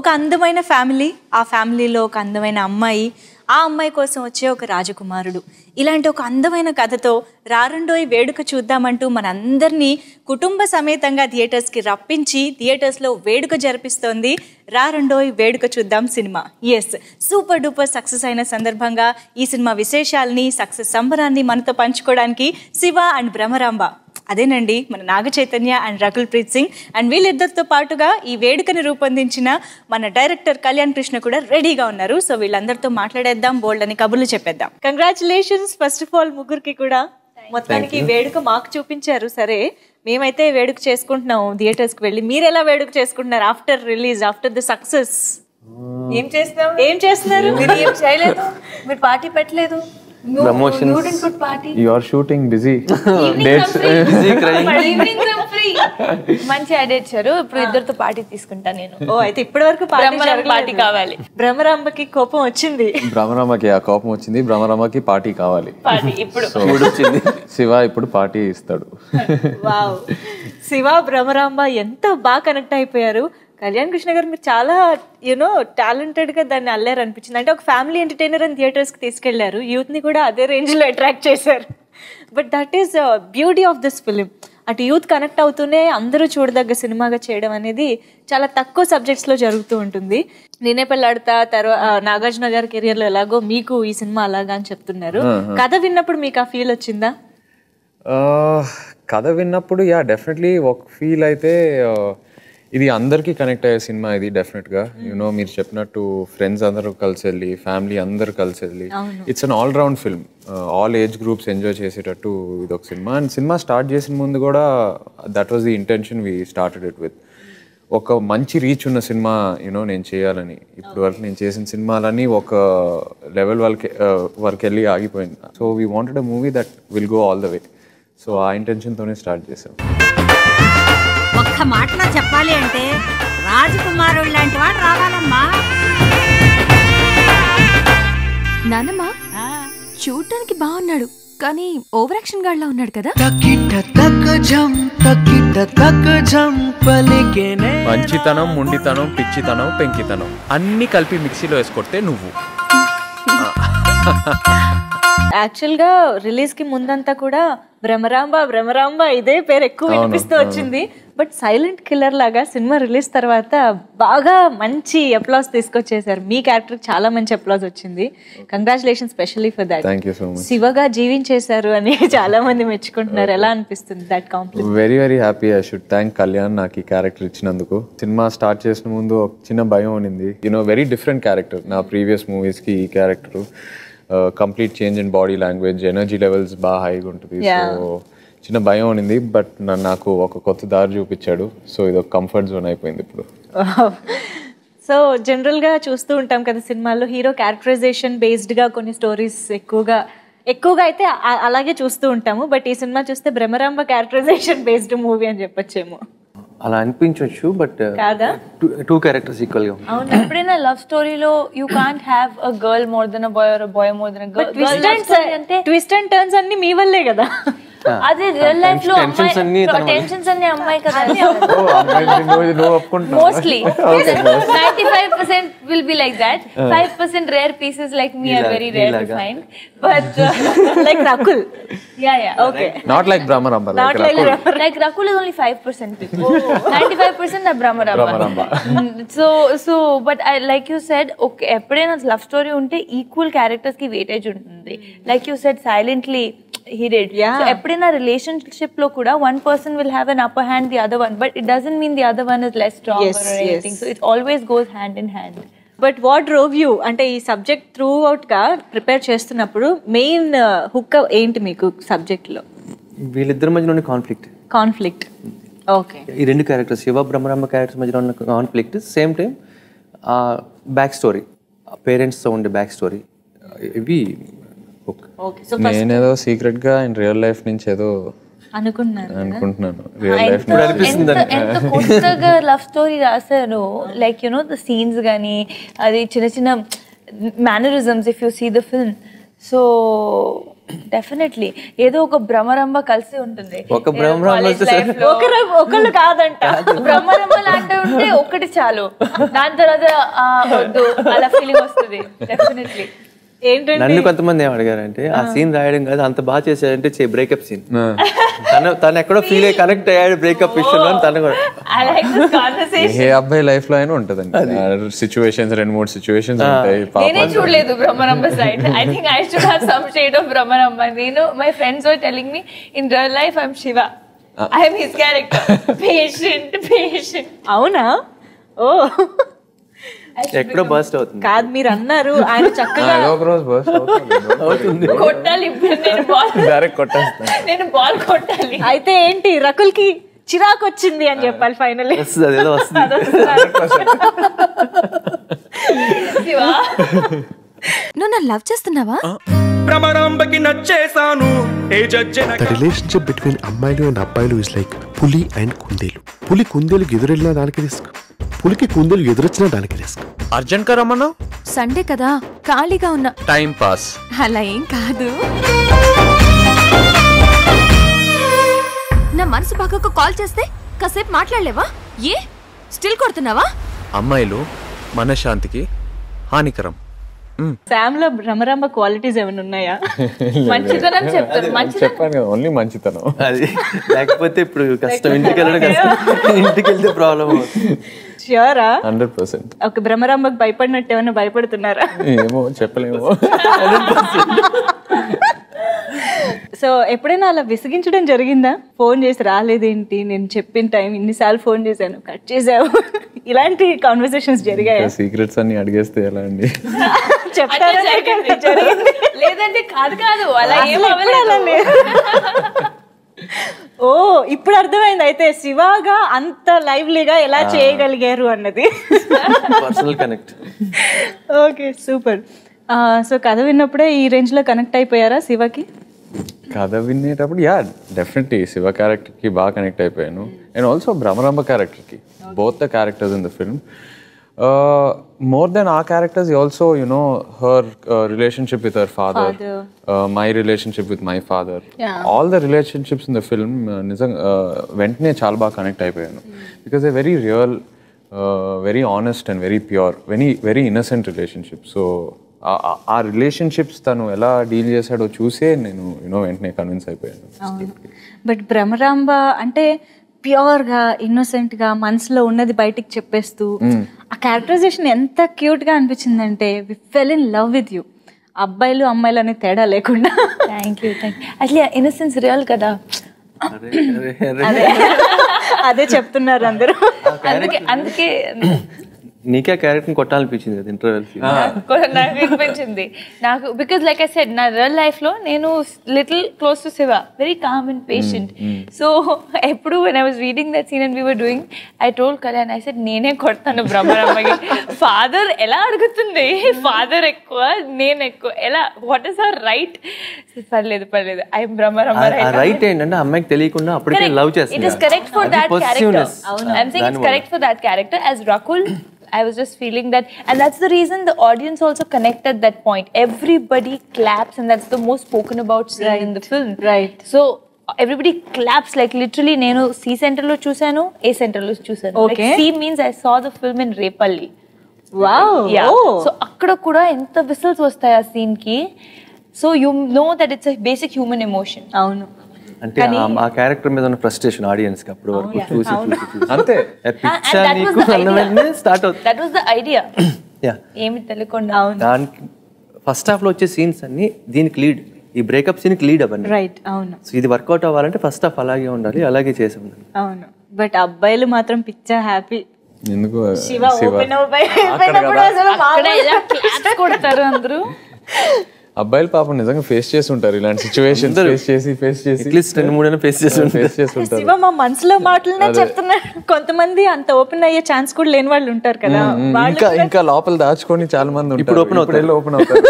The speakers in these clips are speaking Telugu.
ఒక అందమైన ఫ్యామిలీ ఆ ఫ్యామిలీలో ఒక అందమైన అమ్మాయి ఆ అమ్మాయి కోసం వచ్చే ఒక రాజకుమారుడు ఇలాంటి ఒక అందమైన కథతో రారండోయ్ వేడుక చూద్దామంటూ మనందరినీ కుటుంబ సమేతంగా థియేటర్స్కి రప్పించి థియేటర్స్లో వేడుక జరిపిస్తోంది రారండోయ్ వేడుక చూద్దాం సినిమా ఎస్ సూపర్ డూపర్ సక్సెస్ అయిన సందర్భంగా ఈ సినిమా విశేషాలని సక్సెస్ సంబరాన్ని మనతో పంచుకోవడానికి శివ అండ్ భ్రమరాంబ అదేనండి మన నాగ చైతన్య అండ్ రకుల్ ప్రీత్ సింగ్ అండ్ వీళ్ళిద్దరితో పాటుగా ఈ వేడుకని రూపొందించిన మన డైరెక్టర్ కళ్యాణ్ కృష్ణ కూడా రెడీగా ఉన్నారు సో వీళ్ళందరితో మాట్లాడేద్దాం బోల్డ్ అని కబుర్లు చెప్పేద్దాం కంగ్రాచులేషన్స్ ఫస్ట్ ఆఫ్ ఆల్ ముగ్గురికి కూడా మొత్తానికి ఈ వేడుక మాకు చూపించారు సరే మేమైతే వేడుక చేసుకుంటున్నాం థియేటర్స్ కి వెళ్ళి మీరు ఎలా వేడుక చేసుకుంటున్నారు after release after the success ఏం చేస్తాం ఏం చేస్తున్నారు మీరు ఏం చేయలేదు మీరు పార్టీ పెట్టలేదు Promotions. Party You are shooting busy. Dates. Evening free మంచి ఐడియా ఇచ్చారు ఇప్పుడు ఇద్దరితో పార్టీ తీసుకుంటా నేను ఓ అయితే ఇప్పటి వరకు బ్రహ్మరాంబ పార్టీ కావాలి. భ్రమరాంబకి కోపం వచ్చింది భ్రమరామకి ఆ కోపం వచ్చింది భ్రమరామకి పార్టీ కావాలి పార్టీ ఇప్పుడు సో శివ ఇప్పుడు పార్టీ ఇస్తాడు వావ్ శివ భ్రమరాంబ ఎంత బాగా కనెక్ట్ అయిపోయారు కళ్యాణ్ కృష్ణ గారు మీరు చాలా యూనో టాలెంటెడ్ గా దాన్ని అల్లారు అనిపించింది అంటే ఒక ఫ్యామిలీ ఎంటర్టైనర్ అని థియేటర్స్ కి తీసుకెళ్లారు యూత్ ని కూడా అదే రేంజ్ లో అట్రాక్ట్ చేశారు but that is beauty of this film అటు యూత్ కనెక్ట్ అవుతూనే అందరూ చూడదగ్గ సినిమాగా చేయడం అనేది చాలా తక్కువ సబ్జెక్ట్స్ లో జరుగుతూ ఉంటుంది నేనే పెళ్ళాడతా తర్వాత నాగార్జున గారి కెరియర్ లో ఎలాగో మీకు ఈ సినిమా అలాగా అని చెప్తున్నారు కథ విన్నప్పుడు మీకు ఆ ఫీల్ వచ్చిందా ఆ, కథ విన్నప్పుడు యా డెఫినెట్లీ ఒక ఫీల్ అయితే ఆ, ఇది అందరికీ కనెక్ట్ అయ్యే సినిమా ఇది డెఫినెట్గా యూనో మీరు చెప్పినట్టు ఫ్రెండ్స్ అందరూ కలిసి వెళ్ళి ఫ్యామిలీ అందరూ కలిసి వెళ్ళి it's an all round film all age groups enjoy చేసేటట్టు ఇది ఒక సినిమా అండ్ సినిమా స్టార్ట్ చేసిన ముందు కూడా that was the intention we started it with ఒక మంచి రీచ్ ఉన్న సినిమా యూనో నేను చేయాలని ఇప్పటి వరకు నేను చేసిన సినిమాలన్నీ ఒక లెవెల్ వాళ్ళకి వరకు వెళ్ళి ఆగిపోయింది so we wanted a movie that will go all the way so ఆ ఇంటెన్షన్తోనే స్టార్ట్ చేసాం ఒక్క మాటలో చెప్పాలి అంటే రాజకుమారుడు లాంటి వాడు రావాలమ్మా నానమ్మ చూడటానికి బాగున్నాడు కానీ ఓవర్ యాక్షన్ గాడ్లా ఉన్నాడు కదా తకిట తక జం తకిట తక జం పలికెనే మంచితనం ముండితనం పిచ్చితనం పెంకితనం అన్ని కలిపి మిక్సీలో వేసుకొడితే నువ్వు యాక్చువల్ గా రిలీజ్ కి ముందంతా కూడా భ్రమరాంబ భ్రమరాంబ ఇదే పేరు ఎక్కువ వినిపిస్తూ వచ్చింది బట్ సైలెంట్ కిల్లర్ లాగా సినిమా రిలీజ్ తర్వాత బాగా మంచి అప్లాస్ తీసుకొచ్చేసారు మీ క్యారెక్టర్ చాలా మంచి అప్లాస్ వచ్చింది congratulation specially for that thank you so much శివగా జీవించేశారు అని చాలా మంది మెచ్చుకుంటున్నారు ఎలా అనిపిస్తుంది that compliment very very happy I should thank Kalyan నాకు ఈ క్యారెక్టర్ ఇచ్చినందుకు సినిమా స్టార్ట్ చేసిన ముందు ఒక చిన్న భయం ఉన్నింది యూనో వెరీ డిఫరెంట్ క్యారెక్టర్ నా ప్రీవియస్ మూవీస్కి ఈ character complete change in body language energy levels బాగా హైగా ఉంటుంది సో చిన్న భయం ఉన్నింది బట్ నాకు ఒక కొత్త దారి చూపించాడు సో ఇది ఒక కంఫర్ట్ జోన్ అయిపోయింది ఇప్పుడు సో జనరల్ గా చూస్తూ ఉంటాం కదా సినిమాల్లో హీరో క్యారెక్టరైజేషన్ బేస్డ్ గా కొన్ని స్టోరీస్ ఎక్కువగా ఎక్కువగా అయితే ఆ- అలాగే చూస్తూ ఉంటాము బట్ ఈ సినిమా చూస్తే భ్రమరాంబ క్యారెక్టరైజేషన్ బేస్డ్ మూవీ అని చెప్పొచ్చేమో అలా అనిపించవచ్చు బట్ కాదా టూ క్యారెక్టర్స్ ఈక్వల్ గా అవును ఎప్పుడైనా లవ్ స్టోరీలో you can't have a girl more than a boy or a boy more than a twist girl అంటే ట్విస్ట్ అండ్ టర్న్స్ అన్ని మీ వల్లే కదా అదే రియల్ లైఫ్ లో Tensions అన్నీ తన వల్ల. టెన్షన్స్ అన్ని అమ్మాయి కదా నువ్వు ఒప్పుకుంటున్నావు mostly ninety five percent will be like that five percent rare pieces like me are very rare to find but like Rakul yeah yeah okay not like Brahmaramba not like like Rakul is only five percent. Ninety five percent are Brahmaramba. so so but I like you said okay ఎప్పుడైనా లవ్ స్టోరీ ఉంటే ఈక్వల్ క్యారెక్టర్స్ కి వెయిటేజ్ ఉంటుంది like you said silently he did Yeah. ఎప్పుడైనా రిలేషన్షిప్ లో కూడా one person will have an upper hand the other one but it doesn't mean the other one is less strong Yes, or anything yes. So it always goes hand in hand but what drove you అంటే ఈ సబ్జెక్ట్ త్రూ అవుట్ గా ప్రిపేర్ చేస్తున్నప్పుడు మెయిన్ హుక్ ఏంటి మీకు సబ్జెక్ట్ లో వీళ్ళిద్దరి మధ్యలో ఉన్న కాన్ఫ్లిక్ట్ కాన్ఫ్లిక్ట్ ఓకే ఈ రెండు క్యారెక్టర్స్ శివ బ్రహ్మరామ క్యారెక్టర్స్ మధ్యలో ఉన్న conflict same time back story పేరెంట్స్తో ఉండే బ్యాక్ స్టోరీ ఇవి hook. ఓకే సో నేనేదో సీక్రెట్ గా ఇన్ రియల్ లైఫ్ నుంచి ఏదో అనుకున్నాను అనుకుంటున్నాను రియల్ లైఫ్ ఎంత ఎంత కొత్తగా లవ్ స్టోరీ రాశారు లైక్ యునో ద సీన్స్ కానీ అది చిన్న చిన్న mannerisms if you see the film so definitely ఏదో ఒక భ్రమరంబ కలిసి ఉంటుంది ఒక భ్రమరంబ College వచ్చేసరికి- life లో ఒకరు ఒకళ్ళు కాదంట భ్రమరంబ లాంటి ఉంటే ఒకటి చాలు దాని తర్వాత ఆ, వద్దు అలా ఫీలింగ్ వస్తుంది డెఫినెట్లీ ఏంటంటే నన్ను కొంతమంది ఏం అడిగారంటే ఆ సీన్ రాయడం కాదు అంత బాగా చేశాడంటే చే బ్రేకప్ సీన్ తను తను ఎక్కడో ఫీల్ అయ్యి కనెక్ట్ అయ్యాడు బ్రేకప్ విషయంలో అని తను కూడా ఐ లైక్ దిస్ కాన్వర్సేషన్ ఏ అబ్బాయి లైఫ్ లో అయినా ఉంటదండి సిచ్యువేషన్స్ రెండు మూడు సిచ్యువేషన్స్ ఉంటాయి నేనే పాపం చూడలేదు Brahmaramba side I think I should have some shade of Brahmaramba నేను my friends were telling me in real life I'm Shiva I'm his character patient patient అవునా ఓ ఎక్కడో బర్స్ట్ అవుతుంది కాదు మీరు అన్నారు ఆయన చక్కగా ఏదో ఒక రోజు బస్ అవుతుంది కొట్టాలి ఇప్పుడు నేను బాల్ డైరెక్ట్ కొట్టేస్తాను నేను బాల్ కొట్టాలి అయితే ఏంటి రకుల్కి చిరాకు వచ్చింది అని చెప్పాలి ఫైనల్లీ వస్తుంది అదేదో వస్తుంది శివ నువ్వు నన్ను లవ్ చేస్తున్నావా భ్రమరాంబకి నచ్చేసాను a judge the relationship between అమ్మాయిలు అండ్ అబ్బాయిలు ఇస్ లైక్ పులి అండ్ కుందేలు పులి కుందేలుకి ఎదురెళ్ళినా దానికి రిస్క్ పులికి కుందేలు ఎదురొచ్చినా దానికి రిస్క్ అర్జెంట్ గా రమ్మన్నా సండే కదా ఖాళీగా ఉన్నా టైం పాస్ అలా ఏం కాదు నా మనసు పక్కకు కాల్ చేస్తే కాసేపు మాట్లాడలేవా ఏ స్టిల్ కొడుతున్నావా అమ్మాయిలు మనశ్శాంతికి హానికరం శామ్ లో భ్రమరాంబ క్వాలిటీస్ ఏమైనా ఉన్నాయా మంచితనం చెప్తారు మంచితనం చెప్పాను కదా ఓన్లీ మంచితనం అది లేకపోతే ఇప్పుడు కష్టం ఇంటికి వెళ్ళడం కష్టం ఇంటికి వెళ్తే ప్రాబ్లం అవుతుంది ష్యూరా హండ్రెడ్ పర్సెంట్ ఒక భ్రమరాంబకు భయపడినట్టు ఏమైనా భయపడుతున్నారా ఏమో చెప్పలేము సో ఎప్పుడైనా అలా విసిగించడం జరిగిందా ఫోన్ చేసి రాలేదేంటి నేను చెప్పిన టైం ఇన్నిసార్లు ఫోన్ చేశాను కట్ చేసావు ఇలాంటి కాన్వర్సేషన్స్ జరిగాయి సీక్రెట్స్ అన్ని అడిగేస్తే ఎలా అండి చెప్తారా జరిగింది, జరిగింది. లేదంటే కాదు కాదు అలా ఏం అసలు ఎప్పుడు అలా అవ్వలేదు లేదు. ఓ ఇప్పుడు అర్థమైంది అయితే శివాగా అంత లైవ్లీగా ఎలా చేయగలిగారు అన్నది personal connect okay super so కథ విన్నప్పుడే ఈ రేంజ్ లో కనెక్ట్ అయిపోయారా శివకి కథ వినేటప్పుడు యా డెఫినెట్లీ శివ క్యారెక్టర్కి బాగా కనెక్ట్ అయిపోయాను అండ్ ఆల్సో భ్రమరాంబ క్యారెక్టర్కి both the characters in the film more than ah characters also you know her relationship with her father my relationship with my father all the relationships in the film నిజంగా uh, వెంటనే చాలా బాగా కనెక్ట్ అయిపోయాను because a very real very honest and very pure very very innocent relationship so ah relationships తను ఎలా డీల్ చేశాడో చూసే నేను యూనో వెంటనే కన్విన్స్ అయిపోయాను బట్ భ్రమరాంబ అంటే ప్యూర్ గా ఇన్నోసెంట్ గా మనసులో ఉన్నది బయటికి చెప్పేస్తూ ఆ క్యారెక్టరైజేషన్ ఎంత క్యూట్ గా అనిపించిందంటే we fell in love with you అబ్బాయిలు అమ్మాయిలు అనే తేడా లేకుండా థ్యాంక్ యూ థ్యాంక్ అసలు ఇన్నసెన్స్ రియల్ కదా అదే అదే చెప్తున్నారు అందరూ అందుకే అందుకే నీకే క్యారెక్టర్ కొట్టాలనిపించింది కదా ఇంటర్వెల్ నాకు నాకు అనిపించింది నాకు బికాస్ లైక్ ఐ సెడ్ నా రియల్ లైఫ్ లో నేను little close to Shiva very calm and patient so ఎప్పుడు when I was reading that scene and we were doing I told Kalyan I said నేనే కొడతాను బ్రహ్మరమ్మకి ఫాదర్ ఎలా అడుగుతుంది ఫాదర్ ఎక్కువ నేను ఎక్కువ ఎలా వాట్ ఇస్ అవర్ రైట్ పర్లేదు పర్లేదు ఐ బ్రహ్మరమ్మ ఆ రైట్ ఏంటంటే అమ్మాయికి తెలియకుండా అప్పటికే love It is correct for that character. I'm saying it's correct for that character. As Rakul, I was just feeling that, and that's the reason the audience also connected that point. Everybody claps, and that's the most spoken about scene in the film. Right. So everybody claps like literally. నేను C center లో చూసాను, A center లో చూసాను. Okay. Like C means I saw the film in Repalli. Wow Yeah. So అక్కడ కూడా ఎంత విసిల్స్ వస్తాయి ఆ సీన్ కి so you know that it's basic human emotion అవును అంటే ఆ- ఆ క్యారెక్టర్ మీద ఉన్న ఫ్రస్ట్రేషన్ ఆడియన్స్ కి అప్పుడు వరకు చూసి చూసి చూసి అంతే పిచ్చా that was నీకు the అన్న idea. వెంటనే స్టార్ట్ అవుతుంది that was the idea yeah ఏమి తెలియకుండా దానికి ఫస్ట్ హాఫ్ లో వచ్చే సీన్స్ అన్ని దీనికి లీడ్ ఈ బ్రేకప్ సీన్ కి లీడ్ అవన్నీ రైట్ అవును సో ఇది వర్కౌట్ అవ్వాలంటే ఫస్ట్ హాఫ్ అలాగే ఉండాలి అలాగే చేసాం అవును బట్ అబ్బాయిలు మాత్రం పిచ్చా హ్యాపీ ఎందుకు శివ ఓపెన్ అయిపోయినప్పుడు అసలు అక్కడ మామూలు- ఇలా claps కొడతారు అందరూ అబ్బాయిలు పాపం నిజంగా ఫేస్ చేసి ఉంటారు ఇలాంటి సిచ్యువేషన్ ఫేస్ చేసి ఫేస్ చేసి అట్లీస్ట్ రెండు మూడైనా ఫేస్ చేసి ఫేస్ చేసి ఉంటారు శివ మా మనసులో మాటలనే చెప్తున్నారు కొంతమంది అంత ఓపెన్ అయ్యే ఛాన్స్ కూడా లేని వాళ్ళు ఉంటారు కదా వాళ్ళు ఇంకా ఇంకా లోపల దాచుకొని చాలా మంది ఉంటారు ఇప్పుడు open అవుతారు. ఓపెన్ అవుతారు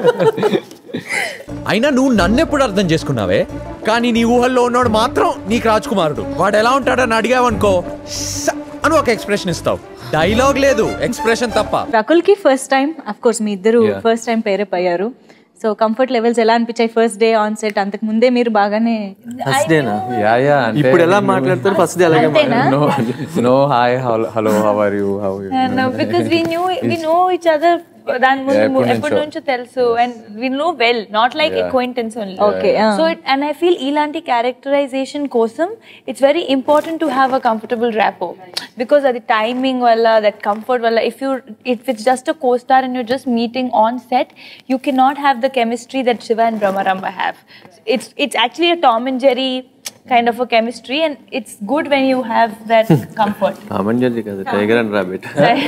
అయినా నువ్వు నన్నెప్పుడు అర్థం చేసుకున్నావే కానీ నీ ఊహల్లో ఉన్నోడు మాత్రం నీకు రాజ్కుమారుడు వాడు ఎలా ఉంటాడని అడిగావనుకో "స" అని ఒక ఎక్స్ప్రెషన్ ఇస్తావు డైలాగ్ లేదు ఎక్స్ప్రెషన్ తప్ప రకుల్ కి ఫస్ట్ టైం అఫ్ కోర్స్ మీ ఇద్దరు ఫస్ట్ టైం పేరప్ అయ్యారు సో కంఫర్ట్ లెవెల్స్ ఎలా అనిపించాయి ఫస్ట్ డే ఆన్ సెట్ అంతకు ముందే మీరు బాగానే ఫస్ట్ డేనా యా యా అంటే ఇప్పుడు ఎలా మాట్లాడతారు ఫస్ట్ డే అలాగే no no hi hello how are you how you because we knew we know each other దాని Yeah, ముందు ఎప్పటి ఎప్పటి నుంచో. నుంచో తెలుసు and we know well not like acquaintance only Okay, ah. So and I feel ఇలాంటి క్యారెక్టరైజేషన్ కోసం it's very important to have a comfortable rapport because అది టైమింగ్ వల్ల దట్ కంఫర్ట్ వల్ల if you if it's just a co star and you just meeting on set you can not have the chemistry that Shiva and Brahmaramba have it's it's actually a Tom and Jerry kind of a chemistry and it's good when you have that comfort common judge కదా tiger and rabbit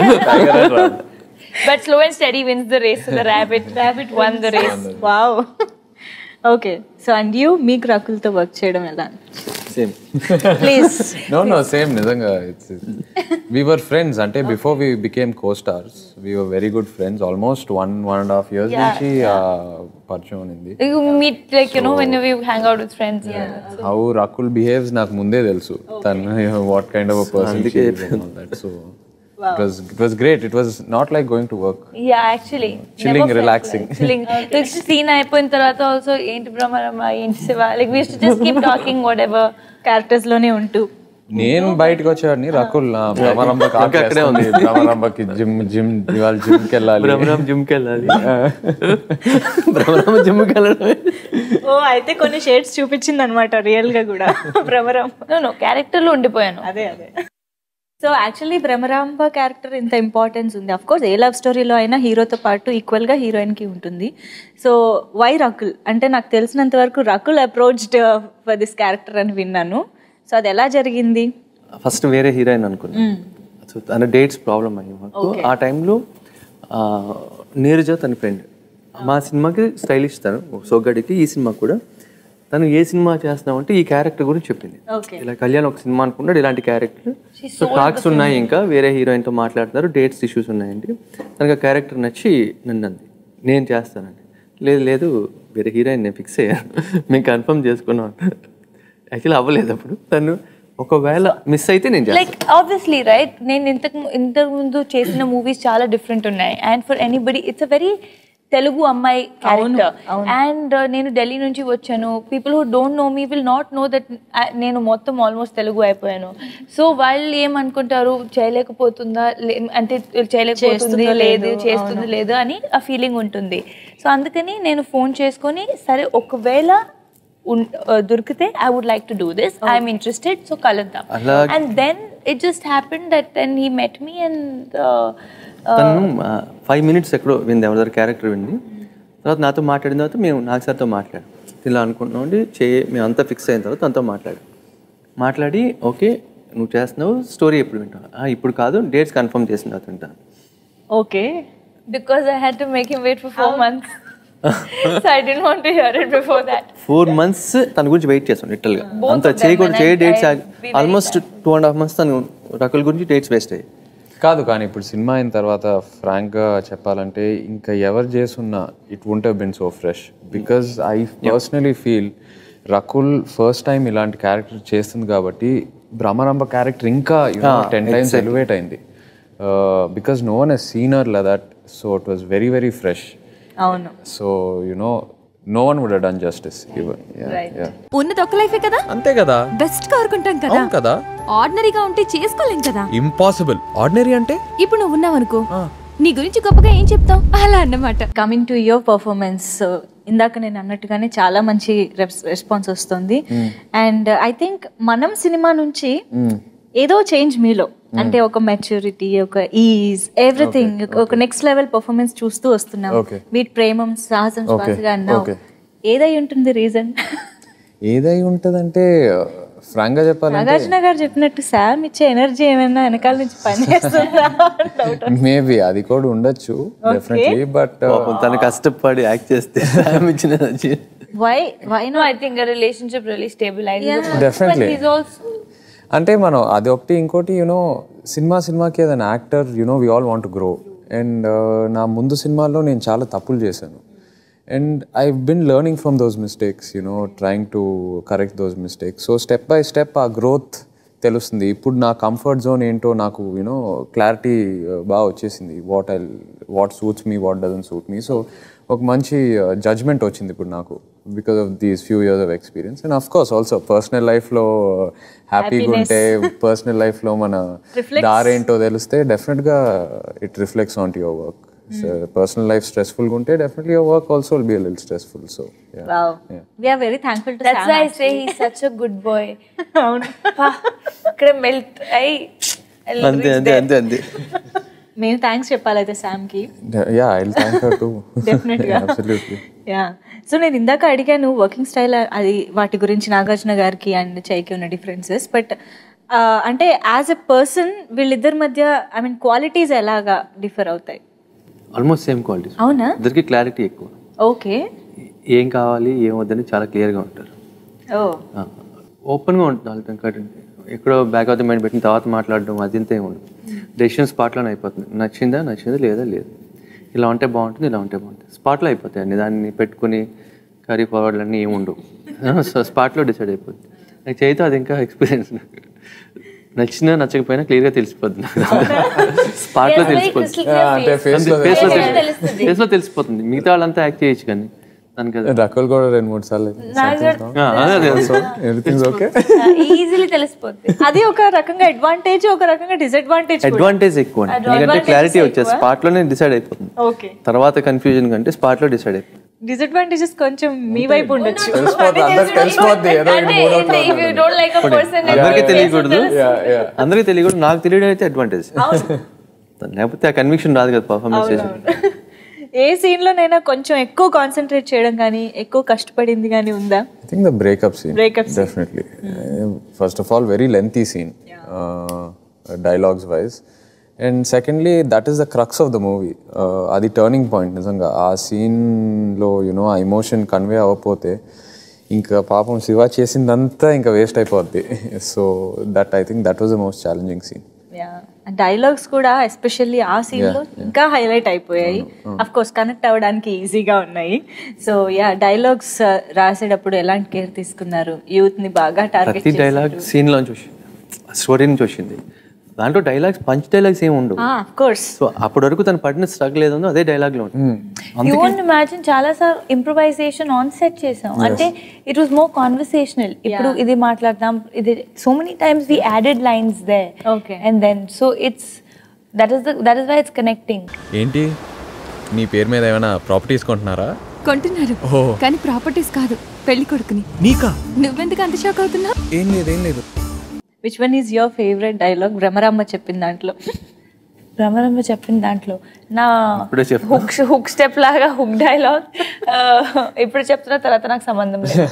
but slow and steady wins the race so the rabbit rabbit won the race wow okay so and you మీకు రకుల్తో వర్క్ చేయడం ఎలా same please no no same నిజంగా ఇట్స్ వి వర్ ఫ్రెండ్స్ అంటే before we became costars we were very good friends almost one one and half years నుంచి ఆ, పరిచయం ఉంది you meet like you know whenever you hang out with friends yeah. How Rakul behaves నాకు ముందే తెలుసు తను what kind of person that so it was it was great it was not like going to work Yeah, actually. Chilling, Never felt relaxing. Like, chilling. like scene అయిపోయిన తర్వాత ఆల్సో ఏంటి బ్రహ్మరమ్మ ఏంటి Shiva like we to just keep talking whatever characters లోనే ఉంటూ నేను బయటకు వచ్చేవాడిని రకుల్ నా భ్రమరంబకి అక్కడే ఉంది. భ్రమరంబకి జిమ్ జిమ్ ఇవాళ జిమ్కి వెళ్ళాలి భ్రమరామ్ జిమ్కి వెళ్ళాలి భ్రమరామ్ జిమ్కి వెళ్ళడమే ఓ అయితే కొన్ని షేడ్స్ చూపించింది అనమాట రియల్ గా కూడా భ్రమరాంబ నో నో క్యారెక్టర్ లో ఉండిపోయాను అదే అదే సో యాక్చువల్లీ భ్రమరాంబ క్యారెక్టర్ ఇంత ఇంపార్టెన్స్ ఉంది అఫ్ కోర్స్ ఏ లవ్ స్టోరీలో అయినా హీరోతో పాటు ఈక్వల్ గా హీరోయిన్ కి ఉంటుంది సో వై రకుల్ అంటే నాకు తెలిసినంత వరకు Rakul approached for this character అని విన్నాను సో అది ఎలా జరిగింది ఫస్ట్ వేరే హీరోయిన్ అనుకున్నాను సో తన డేట్స్ ప్రాబ్లం అయ్యి మాకు ఆ టైంలో నీరజ తన ఫ్రెండ్ మా సినిమాకి స్టైలిష్ తను సోగడికి ఈ సినిమా కూడా తను ఏ సినిమా చేస్తున్నావు అంటే ఈ క్యారెక్టర్ గురించి చెప్పింది ఇలా కళ్యాణ్ ఒక సినిమా అనుకున్నాడు ఇలాంటి క్యారెక్టర్ సో టాక్స్ ఉన్నాయి ఇంకా వేరే హీరోయిన్తో మాట్లాడుతున్నారు డేట్స్ ఇష్యూస్ ఉన్నాయండి తనకు ఆ క్యారెక్టర్ నచ్చి నన్ను అంది నేను చేస్తానండి లేదు లేదు వేరే హీరోయిన్ నేను ఫిక్స్ అయ్యాను మేము కన్ఫర్మ్ చేసుకున్నాం యాక్చువల్లీ అవ్వలేదు అప్పుడు తను ఒకవేళ మిస్ అయితే నేను చేస్తాను లైక్ ఆబ్వియస్లీ రైట్ నేను ఇంతకు ఇంతకు ముందు చేసిన మూవీస్ చాలా డిఫరెంట్ ఉన్నాయి and for anybody it's a very Telugu అమ్మాయి క్యారెక్టర్ అండ్ నేను ఢిల్లీ నుంచి వచ్చాను people who don't know me will not know that నేను మొత్తం ఆల్మోస్ట్ తెలుగు అయిపోయాను సో వాళ్ళు ఏమనుకుంటారు చేయలేకపోతుందా లే- అంటే చేయలేకపోతుంది లేదు చేస్తుంది లేదు అని ఆ ఫీలింగ్ ఉంటుంది సో అందుకని నేను ఫోన్ చేసుకొని సరే ఒకవేళ ఉన్- ఆ, దొరికితే I would like to do this I'm interested so కలుద్దాం అలా- and then it just happen that then he met me and తను ఫైవ్ మినిట్స్ ఎక్కడో వింది ఎవరి దగ్గర క్యారెక్టర్ వింది తర్వాత నాతో మాట్లాడిన తర్వాత మేము నాకు సార్తో మాట్లాడాం ఇలా అనుకుంటున్నాం అండి చే మేము అంతా ఫిక్స్ అయిన తర్వాత తనతో మాట్లాడాం మాట్లాడి ఓకే నువ్వు చేస్తున్నావు స్టోరీ ఎప్పుడు వింటావు "ఆ, ఇప్పుడు కాదు డేట్స్ కన్ఫర్మ్ చేసిన తర్వాత వింటాను okay because I had to make him wait for four months so I didn't want to hear it before that four months తన గురించి వెయిట్ చేస్తాను లిటల్గా Both అంత of them, చేయకూడదు and చేయ I- డేట్స్ I'll be very almost two and half months తను రకుల్ గురించి డేట్స్ వేస్ట్ అయ్యాయి కాదు కానీ ఇప్పుడు సినిమా అయిన తర్వాత ఫ్రాంక్గా చెప్పాలంటే ఇంకా ఎవరు చేసున్నా it won't been so fresh because I personally feel Rakul first time ఇలాంటి క్యారెక్టర్ చేస్తుంది కాబట్టి భ్రమరంబ క్యారెక్టర్ ఇంకా టెన్ టైమ్స్ ఎలివేట్ అయింది because no one has seen her that so it was very very fresh అవును so you know no one would done justice even ఉన్నది ఒక లైఫే కదా అంతే కదా బెస్ట్ కోరుకుంటాం కదా అవును కదా ఆర్డినరీగా ఉంటే చేసుకోలేం కదా ఇంపాసిబుల్ ఆర్డినరీ అంటే ఇప్పుడు నువ్వు ఉన్నావు అనుకో నీ గురించి గొప్పగా ఏం చెప్తావు అలా అన్నమాట కమింగ్ టు యువర్ పర్ఫార్మెన్స్ ఇందాక నేను అన్నట్టుగానే చాలా మంచి రెస్పాన్స్ వస్తుంది అండ్ ఐ థింక్ మనం సినిమా నుంచి ఏదో చేంజ్ మీలో అంటే ఒక మెచ్యూరిటీ ఒక ఈజ్ ఎవ్రీథింగ్ ఒక నెక్స్ట్ లెవెల్ పర్ఫార్మెన్స్ చూస్తూ వస్తున్నాం Okay. వీటి ప్రేమం సాహసం శ్వాసగా అన్నావు Okay. ఏదై ఉంటుంది రీజన్ ఏదై ఉంటుందంటే ఫ్రాంక్గా చెప్పాలంటే నాగార్జున గారు చెప్పినట్టు శామ్ ఇచ్చే ఎనర్జీ ఏమైనా వెనకాల నుంచి పనిచేస్తుందా డౌట్ మేబీ అది కూడా ఉండొచ్చు డెఫినెట్లీ బట్ పాపం తను కష్టపడి యాక్ట్ చేస్తే time ఇచ్చిన energy. Why why I know I think a relationship really stabilizes. Definitely. But he's also అంటే మనం అది ఒకటి ఇంకోటి యూనో సినిమా సినిమాకి ఏదైనా actor you know we all want grow and నా ముందు సినిమాల్లో నేను చాలా తప్పులు చేశాను and I been learning from those mistakes you know trying to correct those mistakes so step by step ఆ గ్రోత్ తెలుస్తుంది ఇప్పుడు నా కంఫర్ట్ జోన్ ఏంటో నాకు యూనో క్లారిటీ బాగా వచ్చేసింది what I what suits me what doesn't suit me so ఒక మంచి జడ్జ్మెంట్ వచ్చింది ఇప్పుడు నాకు because of these few years of experience and of course also personal లైఫ్లో హ్యాపీగా ఉంటే పర్సనల్ లైఫ్లో మన దారేంటో తెలిస్తే డెఫినెట్గా it reflects on to your work personal life స్ట్రెస్ఫుల్గా ఉంటే definitely your work also will be lil stressful so wow we are very thankful to that's why I say he such a good boy అవును ఇక్కడ మెల్ట్ అయి అంతే అంతే అంతే అంతే మేము థ్యాంక్స్ చెప్పాలైతే శామ్ కి yeah I thank her too Definitely గా. అబ్సల్యూట్లీ యా సో నేను ఇందాక అడిగాను వర్కింగ్ స్టైల్ అది వాటి గురించి నాగార్జున గారికి అండ్ చైకి ఉన్న డిఫరెన్సెస్ బట్ అంటే యాజ్ ఎ పర్సన్ వీళ్ళిద్దరి మధ్య ఐ మీన్ క్వాలిటీస్ ఎలాగా డిఫర్ అవుతాయి ఆల్మోస్ట్ సేమ్ క్వాలిటీస్ అవునా ఇద్దరికి క్లారిటీ ఎక్కువ ఓకే ఏం కావాలి ఏం వద్దని చాలా క్లియర్గా ఉంటారు ఓ ఓపెన్గా ఉంటుంది వాళ్ళతో ఇంకోటి ఎక్కడో బ్యాక్ ఆఫ్ ద మైండ్ పెట్టిన తర్వాత మాట్లాడడం అది ఇంత ఏమి ఉండదు డెసిషన్ స్పాట్లోనే అయిపోతుంది నచ్చిందా నచ్చిందా లేదా లేదు ఇలా ఉంటే బాగుంటుంది ఇలా ఉంటే బాగుంటుంది స్పాట్లో అయిపోతాయి అన్ని దాన్ని పెట్టుకుని కరీ ఫార్వర్డ్లు అన్నీ ఏమి ఉండవు సో స్పాట్లో డిసైడ్ అయిపోతుంది నాకు చేయితే అది ఇంకా ఎక్స్పీరియన్స్ నచ్చినా నచ్చకపోయినా క్లియర్గా తెలిసిపోతుంది స్పాట్లో తెలిసిపోతుంది అంటే ఫేస్ లో ఫేస్లో ఫేస్లో తెలిసిపోతుంది మిగతా వాళ్ళంతా యాక్ట్ చేయొచ్చు కానీ దానికి అది- రకుల్ కూడా రెండు మూడు సార్లు ఆ, అదే అదే ఎవ్రీథింగ్ ఓకే ఈజీలీ తెలిసిపోద్ది అది ఒక రకంగా అడ్వాంటేజ్ ఒక రకంగా డిసడ్వాంటేజ్ అడ్వాంటేజ్ ఎక్కువ ఎందుకంటే క్లారిటీ వచ్చేది స్పాట్ లోనే డిసైడ్ అయిపోతుంది ఓకే తర్వాత కన్ఫ్యూజన్ కంటే స్పాట్ లో డిసైడ్ అయిపోతుంది డిసడ్వాంటేజెస్ కొంచెం మీ వైపు ఉండొచ్చు తెలిసిపోద్ది అందరికి తెలిసిపోద్ది ఏదో ఇది మూడ్ అవుట్ లో if you don't like a person అందరికీ తెలియకూడదు అందరికీ తెలియకూడదు నాకు తెలియడం అయితే అడ్వాంటేజ్ లేకపోతే ఆ కన్విక్షన్ రాదు కదా పర్ఫార్మెన్స్ చేసి ఏ సీన్ లోనైనా కొంచెం ఎక్కువ కాన్సన్ట్రేట్ చేయడం కానీ ఎక్కువ కష్టపడింది కానీ ఉందా I think the breakup scene. Breakup scene. Definitely. Uh, First of all, very lengthy scene, uh, dialogues wise. And secondly, that is the crux of the movie. Uh, అది టర్నింగ్ పాయింట్ నిజంగా ఆ సీన్లో యునో ఆ ఎమోషన్ కన్వే అవ్వకపోతే ఇంకా పాపం శివ చేసిందంతా ఇంకా వేస్ట్ అయిపోద్ది so that I think that was the most challenging scene dialogues కూడా ఎస్పెషల్లీ ఆ సీన్ లో ఇంకా హైలైట్ అయిపోయాయి అఫ్ కోర్స్ కనెక్ట్ అవ్వడానికి ఈజీగా ఉన్నాయి సో యా డైలాగ్స్ రాసేటప్పుడు ఎలాంటి కేర్ తీసుకున్నారు యూత్ ని బాగా టార్గెట్ ప్రతి డైలాగ్ సీన్ లోంచి వచ్చింది స్టోరీ నుంచి వచ్చింది దాంట్లో డైలాగ్స్ పంచ్ డైలాగ్స్ ఏమి ఉండవు అఫ్ కోర్స్ సో అప్పటి వరకు తను పడిన స్ట్రగుల్ ఏదో అదే డైలాగ్ లో ఉంటుంది యూ వోంట్ ఇమాజిన్ చాలా సార్ ఇంప్రూవైజేషన్ ఆన్ సెట్ చేసాం అంటే ఇట్ వాస్ మోర్ కాన్వర్సేషనల్ ఇప్పుడు ఇది మాట్లాడదాం ఇది so many times we added lines they Okay. And then so it's that is that is why it's connecting ఏంటి నీ పేరు మీద ఏమైనా ప్రాపర్టీస్ కొంటున్నారా కొంటున్నారు కానీ ప్రాపర్టీస్ కాదు పెళ్లి కొడుకుని నీకా నువ్వెందుకు అంత షాక్ అవుతున్నా ఏం లేదు ఏం లేదు which one is your favourite dialogue Bhramaramma చెప్పిన దాంట్లో భ్రమరంలో చెప్పిన దాంట్లో నా ఇప్పుడే చెప్పు. హుక్ హుక్ స్టెప్ లాగా హుక్ డైలాగ్ ఇప్పుడు చెప్తున్న తర్వాత నాకు సంబంధం లేదు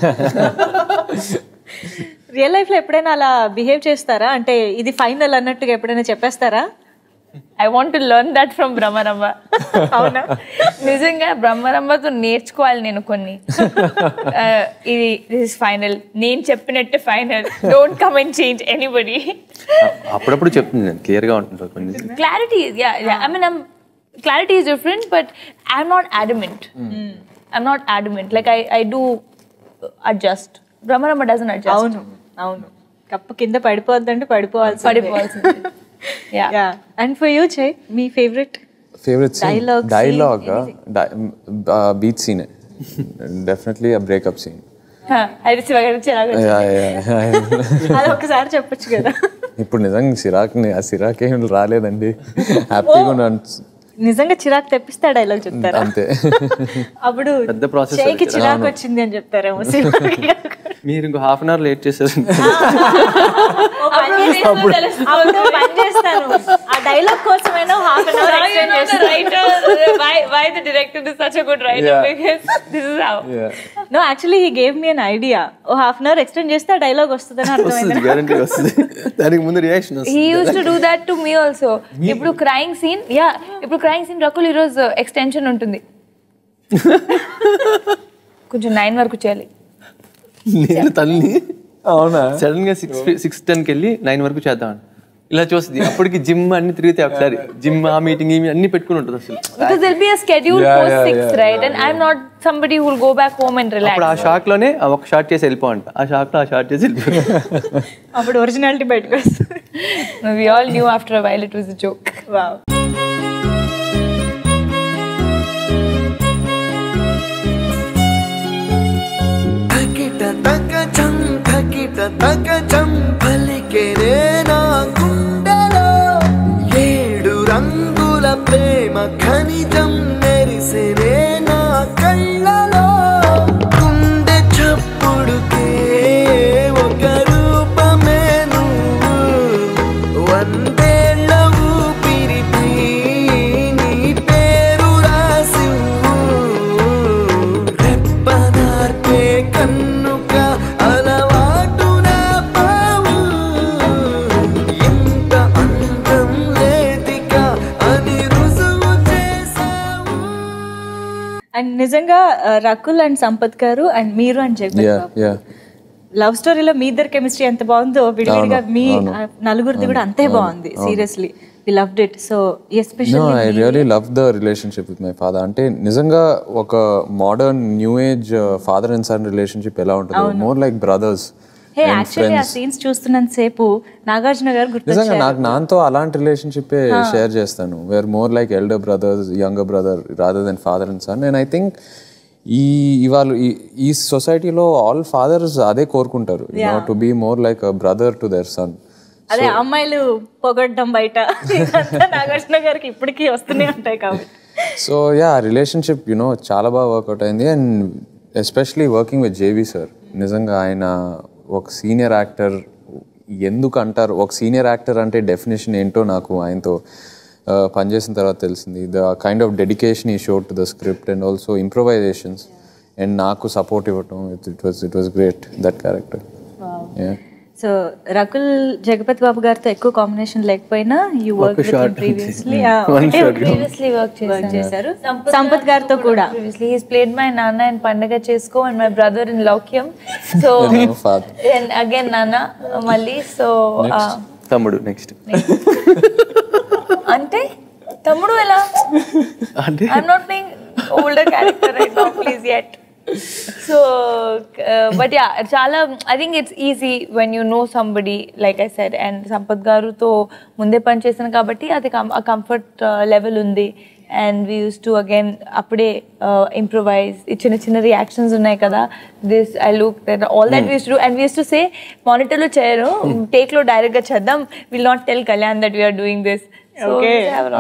రియల్ లైఫ్ లో ఎప్పుడైనా అలా బిహేవ్ చేస్తారా అంటే ఇది ఫైనల్ అన్నట్టుగా ఎప్పుడైనా చెప్పేస్తారా I want to learn that from Brahmaramma అవునా నిజంగా బ్రహ్మరమ్మతో నేర్చుకోవాలి నేను కొన్ని Uh, ఇది దిస్ ఫైనల్ నేను చెప్పినట్టే final don't come and change anybody అప్పుడప్పుడు చెప్తుంది నేను క్లియర్ గా ఉంటుంది కొన్ని clarity I mean clarity is different but I'm not adamant I'm not adamant like I I do adjust Brahmaramma doesn't adjust అవును అవును కప్పు కింద పడిపోవద్దంటే పడిపోవాల్సి పడిపోవాల్సింది yeah and for you Chai మీ favourite favourite scene Dialogue scene, dialogue beach సీనే డెఫినెట్లీ ఆ బ్రేకప్ సీన్ అది శివగారి అది ఒకసారి చెప్పొచ్చు కదా ఇప్పుడు నిజంగా సిరాక్ని ఆ సిరాక్ ఏం రాలేదండి హ్యాపీగా ఉన్నాను నిజంగా చిరాకు తెప్పిస్తే డైలాగ్ చెప్తారా అంతే అప్పుడు పెద్ద process చేయికి అది. చిరాకు వచ్చింది అని చెప్తారేమో సినిమాకి. మీరు ఇంకో హాఫ్ అన్ అవర్ లేట్ చేశారు ఓ పని చేస్తాను. అప్పుడు పని చేస్తాను ఆ డైలాగ్ కోసమైనా హాఫ్ అన్ అవర్ ఎక్స్టెండ్ చేస్తాను why why the director is such a good writer Yeah. because this is how no actually he gave me an idea oh half an hour extend చేస్తే ఆ డైలాగ్ వస్తుందని అర్థమైంది వస్తుంది గ్యారంటీ వస్తుంది దానికి ముందు రియాక్షన్ he వస్తుంది used to do that to me also ఇప్పుడు క్రైంగ్ సీన్ యా ఇప్పుడు క్రైంగ్ సీన్ రకుల్ ఈరోజు ఎక్స్టెన్షన్ ఉంటుంది కొంచెం నైన్ వరకు చేయాలి నేను తల్లి అవునా సడన్ గా సిక్స్ సిక్స్ టెన్కి వెళ్ళి నైన్ వరకు చేద్దాం ఇలా చూస్తుంది అప్పటికి జిమ్ అన్ని తిరిగితే ఒకసారి జిమ్ ఆ మీటింగ్ ఈ అన్ని పెట్టుకుని ఉంటుంది అసలు because there'll be a schedule Yeah, post yeah, six yeah, right and i'm not somebody who will go back home and relax అప్పుడు ఆ షాక్ లోనే ఆ ఒక షార్ట్ చేసి వెళ్ళిపోంట ఆ షాక్ లో ఆ షార్ట్ చేసి వెళ్ళిపో అప్పుడు ఒరిజినాలిటీ బయటకు వస్తుంది we all knew after a while it was a joke wow తకజం పలికెనే నా గుండెలో ఏడు రంగుల ప్రేమ ఖనిజం మెరిసెనే నా కళ్ళలో గుండె చప్పుడుకే ఒక రూపమే నువ్వు వందేళ్ళ ఊపిరిపై నీ పేరు రాసివు రెప్పనార్పే కన్నుక అలవాటు నా పావు ఇంత అందం లేదిక అని రుజువు చేసావు అండ్ నిజంగా ఆ, రకుల్ అండ్ సంపత్ గారు అండ్ మీరు and Jagan yeah yeah love స్టోరీలో మీ ఇద్దరు కెమిస్ట్రీ ఎంత బాగుందో విడివిడిగా అవును, మీ అవును. ఆ, నలుగురిది కూడా అంతే బాగుంది seriously we loved it so no especially I really love the relationship with my father అంటే నిజంగా ఒక modern new age father and son relationship ఎలా ఉంటుందో more like brothers hey actually ఆ సీన్స్ చూస్తున్నంత సేపు నాగార్జున గారు నిజంగా గుర్తొచ్చారు నాకు నాతో అలాంటి రిలేషన్షిప్ షేర్ చేస్తాను where more like elder brothers younger brother rather than father and son and I think ఈ ఇవాళ ఈ- ఈ సొసైటీలో ఆల్ ఫాదర్స్ అదే కోరుకుంటారు to be more like brother to their son అదే అమ్మాయిలు పొగడ్డం బయట ఇదంతా నాగార్జున గారికి ఇప్పటికీ వస్తూనే ఉంటాయి కాబట్టి సో యా రిలేషన్షిప్ యునో చాలా బాగా వర్కౌట్ అయింది and especially working with JB sir నిజంగా ఆయన ఒక సీనియర్ యాక్టర్ ఎందుకు అంటారు ఒక సీనియర్ యాక్టర్ అంటే డెఫినేషన్ ఏంటో నాకు ఆయనతో ఆ, పనిచేసిన తర్వాత తెలిసింది the kind of dedication he shows to the script and also improvisations and నాకు సపోర్ట్ ఇవ్వటం it was it was great that character so Rakul Jagapathi Babu గారితో ఎక్కువ కాంబినేషన్ లేకపోయినా you work shot. Previously One shot. Previously work work చేశాను చేశారు సంపత్ గారితో కూడా previously he's played my nana in పండగ చేసుకో and my brother in Loukyam so father. and again నాన్న మళ్ళీ సో తమ్ముడు నెక్స్ట్ అంటే తమ్ముడు ఎలా అంటే I'm not playing older character right now please at so but yeah చాలా I think it's easy when you know somebody like I said and Sampath గారుతో ముందే పనిచేసాను కాబట్టి అది ఆ కంఫర్ట్ లెవెల్ ఉంది and we use to again అప్పుడే ఇంప్రొవైజ్ చిన్న చిన్న రియాక్షన్స్ ఉన్నాయి కదా this I look that all that ways to and ways to say మానిటర్లో చేయరు టేక్లో డైరెక్ట్గా చేద్దాం will not tell Kalyan that we are doing this Okay.